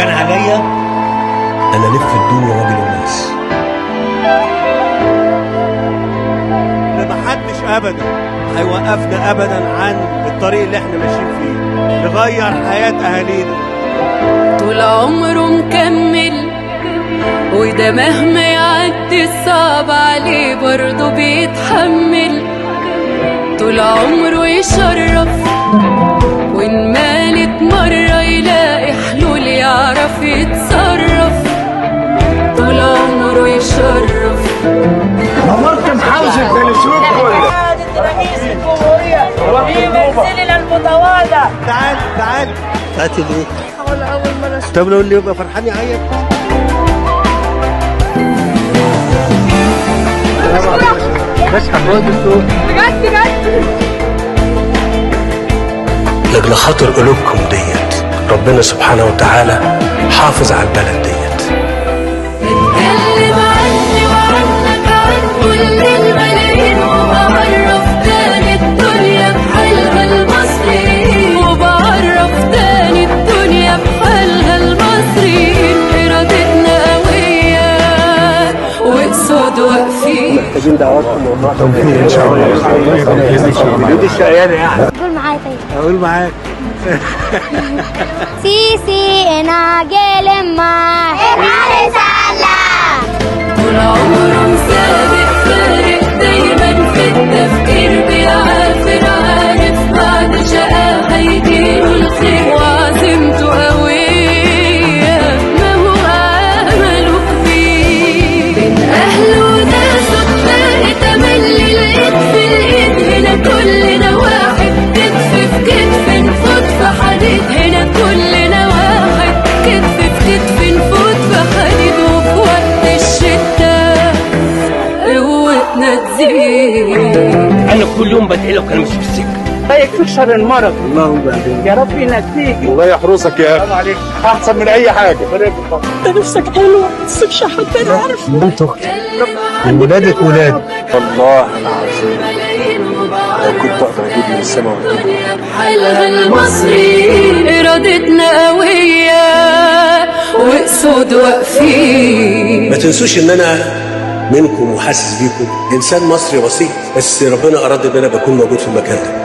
كان عليا انا الف الدنيا واجي للناس ان محدش ابدا هيوقفنا ابدا عن الطريق اللي احنا ماشيين فيه نغير حياه اهالينا طول عمره مكمل وده مهما يعدي الصعب عليه برضه بيتحمل طول عمره يشرف وإن مالت مرة يلاقي حلول يعرف يتصرف طول عمره يشرف عمرت محوزة بين السوق كله سعادة رئيس الجمهورية في منزلنا المتواضع تعال تعال قاتل ايه ولا أول مرة أشوف طب لو اللي يبقى فرحان يعيط بس حضرتك السوق بجد بجد لاجل خاطر قلوبكم ديت ربنا سبحانه وتعالى حافظ على البلد ديت اتكلم عني وعنك عن كل الملايين وبعرف تاني الدنيا بحالها المصريين وبعرف تاني الدنيا بحالها المصريين إرادتنا قوية وقصاد واقفين محتاجين دعواتكم والله توفيق ان شاء الله وليد الشقيانة يعني قول معايا طيب اقول معاك سيسي انا جلما اجعل طول عمره مسابق فارق دايما في التفكير بيعافر عارف بعد شقاه هيجيله الخير وعزيمته قوية ما هو أمله كبير بين أهله وناسه تلاقي تملي الإيد في الإيد هنا كلنا واحد كتف في كتف نفوت في حديد هنا كلنا واحد كتف في كتف نفوت في حديد وفي وقت الشتاء قوتنا تزيد انا كل يوم بدعي لك انا مش في السكه لا يكفيك شر المرض اللهم بعدين يا رب ينسيك الله يحرسك يا اخي عليك احسن من اي حاجه ولادة ولاد والله العظيم لو كنت اقدر اجيب من السماء الدنيا بحالها المصريين إرادتنا قوية وقصود واقفين ما تنسوش ان انا منكم وحاسس بيكم انسان مصري بسيط بس ربنا اراد ان انا بكون موجود في المكان ده